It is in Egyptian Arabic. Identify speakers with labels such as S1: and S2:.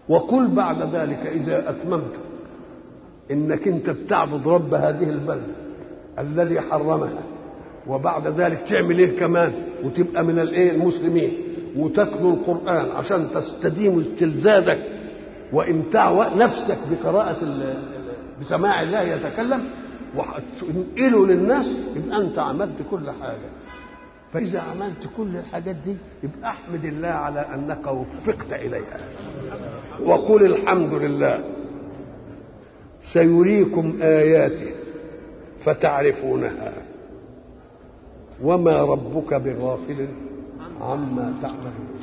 S1: وقل بعد ذلك إذا أتممت إنك أنت بتعبد رب هذه البلدة الذي حرمها وبعد ذلك تعمل إيه كمان وتبقى من الإيه المسلمين وتتلو القرآن عشان تستديم استلذاذك وإمتاع نفسك بقراءة بسماع الله يتكلم وتنقله للناس يبقى أنت عملت كل حاجة فإذا عملت كل الحاجات دي يبقى أحمد الله على أنك وفقت إليها وقل الحمد لله سيريكم آياته فتعرفونها وما ربك بغافل عما تعملون